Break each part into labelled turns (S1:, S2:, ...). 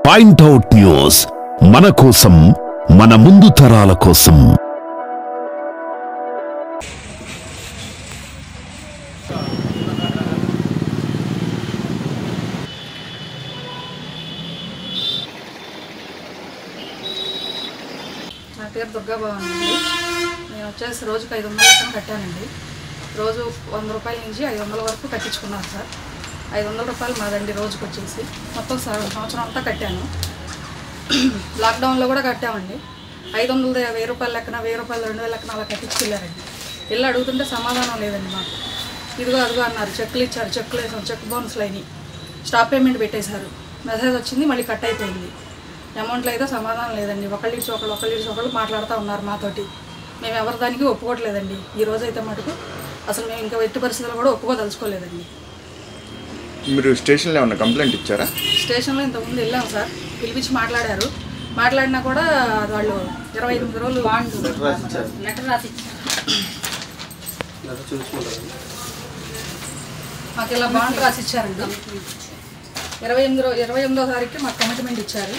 S1: point out news మన కోసం మన ముందు తరాల కోసం
S2: నా పేరు దుర్గా భవన్ అండి నేను వచ్చేసి రోజుకి ఐదు వందల లెక్కన కట్టానండి రోజు వంద రూపాయల నుంచి ఐదు వందల వరకు కట్టించుకున్నాను సార్ ఐదు వందల రూపాయలు మాదండి రోజుకి వచ్చేసి మొత్తం స- సంవత్సరం అంతా కట్టాను లాక్డౌన్లో కూడా కట్టామండి ఐదు వందల వెయ్యి రూపాయల లెక్కన వెయ్యి రూపాయలు రెండు వేల లెక్కన అలా కట్టించుకెళ్ళారండి ఇల్లు అడుగుతుంటే సమాధానం లేదండి మాకు ఇదిగో అదిగో అన్నారు చెక్కులు ఇచ్చారు చెక్కులు వేసాం చెక్ బౌన్స్లు అయినాయి స్టాప్ పేమెంట్ పెట్టేశారు మెసేజ్ వచ్చింది మళ్ళీ కట్ అయిపోయింది అమౌంట్లో అయితే సమాధానం లేదండి ఒకళ్ళు ఇచ్చి ఒకళ్ళు ఒకళ్ళు ఇచ్చి ఒకళ్ళు మాట్లాడుతూ ఉన్నారు మాతోటి మేము ఎవరి దానికి ఒప్పుకోవట్లేదండి ఈ రోజు అయితే మటుకు అసలు మేము ఇంకా ఎట్టి పరిస్థితుల్లో కూడా ఒప్పుకోదలుచుకోలేదండి
S3: మీరు స్టేషన్లో ఏమన్నా కంప్లైంట్ ఇచ్చారా
S2: స్టేషన్లో ఇంతకుముందు వెళ్ళాం సార్ పిలిపించి మాట్లాడారు మాట్లాడినా కూడా వాళ్ళు ఇరవై ఎనిమిది రోజులు లెటర్ రాసి మాకు ఇలా బాండ్ రాసి ఇచ్చారండి ఇరవై ఎనిమిది రో ఇరవై ఎనిమిదో తారీఖు మాకు కమిట్మెంట్ ఇచ్చారు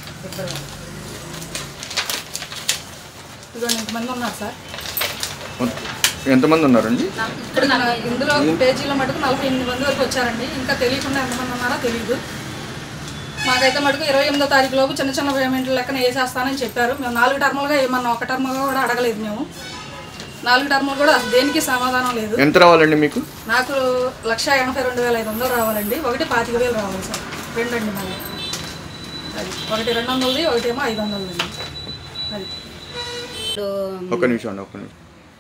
S2: ఇదిగో ఇంతమంది ఉన్నారు సార్
S3: ఎంతమంది ఉన్నారండి
S2: ఇక్కడ నా- ఇందులో పేజీలో మటుకు నలభై ఎనిమిది మంది వరకు వచ్చారండి ఇంకా తెలియకుండా ఎంతమంది ఉన్నారో తెలియదు మాకైతే మటుకు ఇరవై ఎనిమిదో తారీఖు లోపు చిన్న చిన్న పేమెంట్ల లెక్కన వేసేస్తానని చెప్పారు మేము నాలుగు టర్ములుగా ఏమన్నా ఒక టర్ముగా కూడా అడగలేదు మేము నాలుగు టర్ములు కూడా అసలు దేనికి సమాధానం లేదు
S3: ఎంత రావాలండి మీకు
S2: నాకు లక్ష ఎనభై రెండు వేల ఐదు వందలు రావాలండి ఒకటి పాతిక వేలు రావాలి సార్ రెండు అండి మళ్ళీ అది ఒకటి రెండు వందలది ఒకటేమో ఐదు వందలది అది
S3: ఒక్క నిమిషం అండి ఒక్క నిమిషం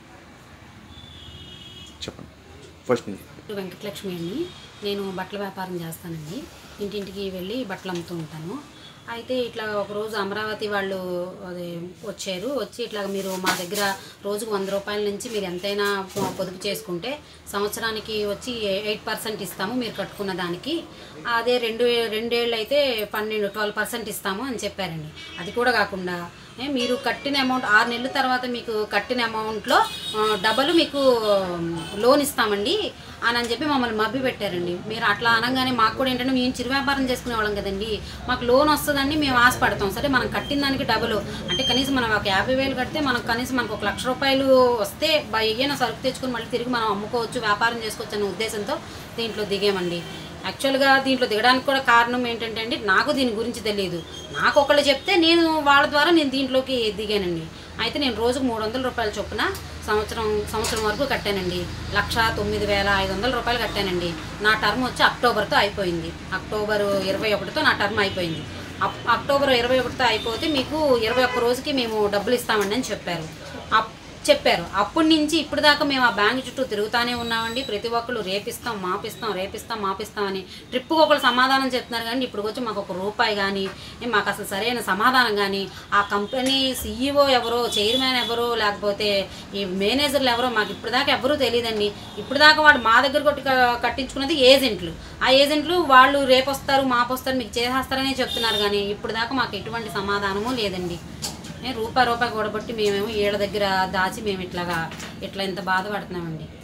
S3: చెప్పండి ఫస్ట్ నుంచి
S4: వెంకటలక్ష్మి అండి నేను బట్టల వ్యాపారం చేస్తానండి ఇంటింటికి వెళ్ళి బట్టలు అమ్ముతూ ఉంటాను అయితే ఇట్లా ఒకరోజు అమరావతి వాళ్ళు అది వచ్చారు వచ్చి ఇట్లా మీరు మా దగ్గర రోజుకు వంద రూపాయల నుంచి మీరు ఎంతైనా పొ- పొదుపు చేసుకుంటే సంవత్సరానికి వచ్చి ఎయిట్ పర్సెంట్ ఇస్తాము మీరు కట్టుకున్న దానికి అదే రెండు రెండేళ్ళు అయితే పన్నెండు ట్వెల్వ్ పర్సెంట్ ఇస్తాము అని చెప్పారండి అది కూడా కాకుండా ఏ, మీరు కట్టిన అమౌంట్ ఆరు నెలల తర్వాత మీకు కట్టిన అమౌంట్లో ఆ, డబల్ మీకు లోన్ ఇస్తామండి అని అని చెప్పి మమ్మల్ని మభ్య పెట్టారండి మీరు అట్లా అనగానే మాకు కూడా ఏంటంటే మేము చిరు వ్యాపారం చేసుకునే వాళ్ళం కదండి మాకు లోన్ వస్తుందని మేము ఆశపడతాం సరే మనం కట్టిన దానికి డబుల్ అంటే కనీసం మనం ఒక యాభై వేలు కడితే మనకు కనీసం మనకు ఒక లక్ష రూపాయలు వస్తే ఏదైనా సరుకు తెచ్చుకొని మళ్ళీ తిరిగి మనం అమ్ముకోవచ్చు వ్యాపారం చేసుకోవచ్చు అనే ఉద్దేశంతో దీంట్లో దిగామండి యాక్చువల్గా దీంట్లో దిగడానికి కూడా కారణం ఏంటంటే అండి నాకు దీని గురించి తెలియదు నాకు ఒకళ్ళు చెప్తే నేను వాళ్ళ ద్వారా నేను దీంట్లోకి దిగానండి అయితే నేను రోజుకు మూడు వందల రూపాయల చొప్పున సంవత్సరం సంవత్సరం వరకు కట్టానండి లక్ష తొమ్మిది వేల ఐదు వందల రూపాయలు కట్టానండి నా టర్మ్ వచ్చి అక్టోబర్తో అయిపోయింది అక్టోబర్ ఇరవై ఒకటితో నా టర్మ్ అయిపోయింది అక్- అక్టోబర్ ఇరవై ఒకటితో అయిపోతే మీకు ఇరవై ఒక్క రోజుకి మేము డబ్బులు ఇస్తామండి అని చెప్పారు అప్- చెప్పారు అప్పటి నుంచి ఇప్పుడు దాకా మేము ఆ బ్యాంక్ చుట్టూ తిరుగుతానే ఉన్నామండి ప్రతి ఒక్కళ్ళు రేపిస్తాం మాపిస్తాం రేపిస్తాం మాపిస్తాం అని ట్రిప్కి ఒకళ్ళు సమాధానం చెప్తున్నారు కానీ ఇప్పుడు వచ్చి మాకు ఒక రూపాయి కానీ ఏ మాకు అసలు సరైన సమాధానం కానీ ఆ కంపెనీ సీఈఓ ఎవరో చైర్మన్ ఎవరో లేకపోతే ఈ మేనేజర్లు ఎవరో మాకు ఇప్పుడు దాకా ఎవరూ తెలియదండి ఇప్పుడు దాకా వాడు మా దగ్గర కొట్టి క- కట్టించుకున్నది ఏజెంట్లు ఆ ఏజెంట్లు వాళ్ళు రేపు వస్తారు మాపు వస్తారు మీకు చేసేస్తారనే చెప్తున్నారు కానీ ఇప్పుడు దాకా మాకు ఎటువంటి సమాధానము లేదండి ఏ రూపాయి రూపాయి కూడబట్టి మేమేమో వీళ్ళ దగ్గర దాచి మేము ఇట్లాగా ఇట్లా ఇంత బాధపడుతున్నామండి